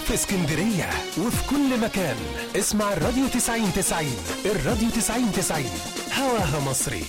في اسكندرية وفي كل مكان اسمع الراديو 90 90 الراديو 90 90 هواها مصري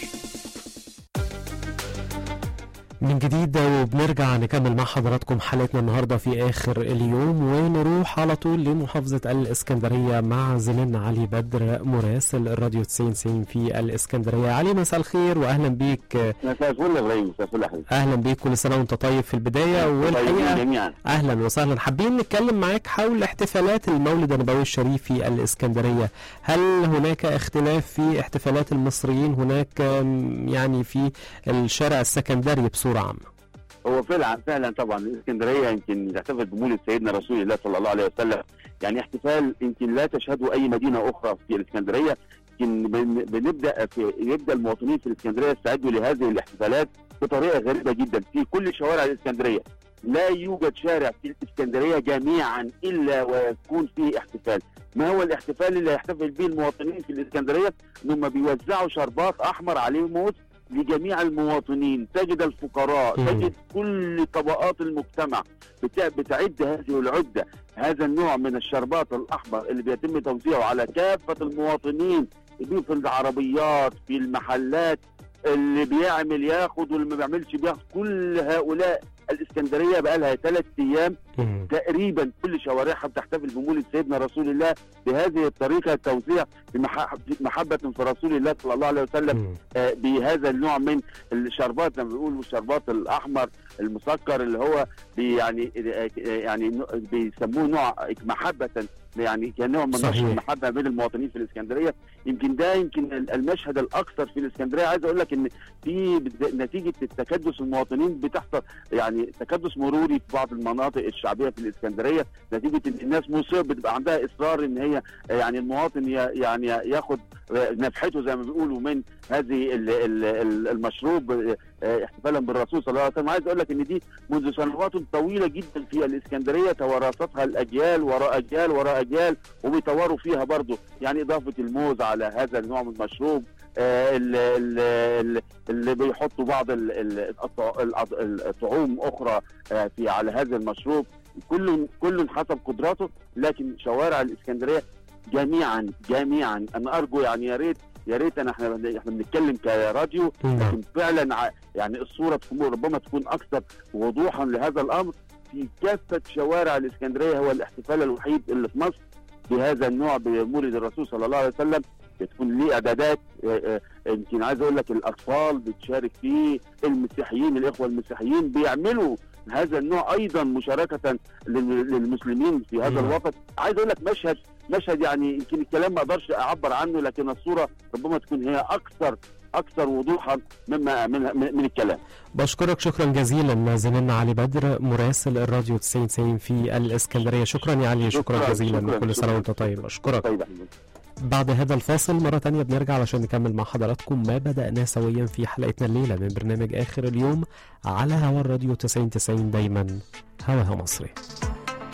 من جديد وبنرجع نكمل مع حضراتكم حلقتنا النهارده في اخر اليوم ونروح على طول لمحافظه الاسكندريه مع زميلنا علي بدر مراسل الراديو 90 90 في الاسكندريه علي مساء الخير واهلا بيك مساء الفل يا ابراهيم مساء الفل يا حبيبي اهلا بيك كل سنه وانت طيب في البدايه طيبين والحقيقه جميعا اهلا وسهلا حابين نتكلم معاك حول احتفالات المولد النبوي الشريف في الاسكندريه هل هناك اختلاف في احتفالات المصريين هناك آم، يعني في الشارع السكندري بصوره عامه هو فعلا فعلا طبعا الاسكندريه يمكن تحتفل بمولد سيدنا رسول الله صلى الله عليه وسلم يعني احتفال يمكن لا تشهده اي مدينه اخرى في الاسكندريه يمكن بن- بنبدا في يبدا المواطنين في الاسكندريه يستعدوا لهذه الاحتفالات بطريقه غريبه جدا في كل شوارع الاسكندريه لا يوجد شارع في الاسكندريه جميعا الا ويكون فيه احتفال ما هو الاحتفال اللي يحتفل به المواطنين في الاسكندريه انهم بيوزعوا شربات احمر عليه موز لجميع المواطنين تجد الفقراء مم. تجد كل طبقات المجتمع بتع- بتعد هذه العدة هذا النوع من الشربات الأحمر اللي بيتم توزيعه على كافة المواطنين في العربيات في المحلات اللي بيعمل ياخد واللي ما بيعملش بياخد كل هؤلاء الإسكندرية بقى لها ثلاث أيام مم. تقريبا كل شوارعها بتحتفل بمولد سيدنا رسول الله بهذه الطريقة توزيع بمح- محبة في رسول الله صلى الله عليه وسلم مم. آه، بهذا النوع من الشربات زي ما بيقولوا الشربات الاحمر المسكر اللي هو بي يعني آه، يعني نوع- بيسموه نوع محبه يعني كنوع من صحيح. نشر المحبه بين المواطنين في الاسكندريه يمكن ده يمكن ال- المشهد الاكثر في الاسكندريه عايز اقول لك ان في بد- نتيجه التكدس المواطنين بتحصل يعني تكدس مروري في بعض المناطق الشعبيه في الاسكندريه نتيجه ان الناس مصر بتبقى عندها اصرار ان هي آه، يعني المواطن ي- يعني ياخد آه، نفحته زي ما بيقولوا من هذه ال- ال- ال- المشروب آه، احتفالا بالرسول صلى الله عليه وسلم عايز اقول لك ان دي منذ سنوات طويله جدا في الاسكندريه توارثتها الاجيال وراء اجيال وراء اجيال وبيطوروا فيها برضه يعني اضافه الموز على هذا النوع من المشروب آه، ال- ال- ال- اللي بيحطوا بعض ال- ال- الط- الأط- الطعوم اخرى آه، في على هذا المشروب كل كل حسب قدراته لكن شوارع الاسكندريه جميعا جميعا انا ارجو يعني يا ريت يا ريت انا احنا احنا بنتكلم كراديو نعم لكن فعلا ع- يعني الصوره تكون ربما تكون اكثر وضوحا لهذا الامر في كافه شوارع الاسكندريه هو الاحتفال الوحيد اللي في مصر بهذا النوع بمولد الرسول صلى الله عليه وسلم بتكون ليه اعدادات آه، آه، يمكن عايز اقول لك الاطفال بتشارك فيه المسيحيين الاخوه المسيحيين بيعملوا هذا النوع ايضا مشاركه لل- للمسلمين في هذا نعم. الوقت عايز اقول لك مشهد مشهد يعني يمكن الكلام ما اقدرش اعبر عنه لكن الصوره ربما تكون هي اكثر اكثر وضوحا مما من, من من الكلام بشكرك شكرا جزيلا زميلنا علي بدر مراسل الراديو 90 90 في الاسكندريه شكرا يا علي شكرا, شكراً، جزيلا شكراً، كل سنه شكراً. وانت طيب اشكرك طيب يا حبيبي. بعد هذا الفاصل مرة تانية بنرجع علشان نكمل مع حضراتكم ما بدأناه سويا في حلقتنا الليلة من برنامج آخر اليوم على هوا الراديو 90 90 دايما هواها مصري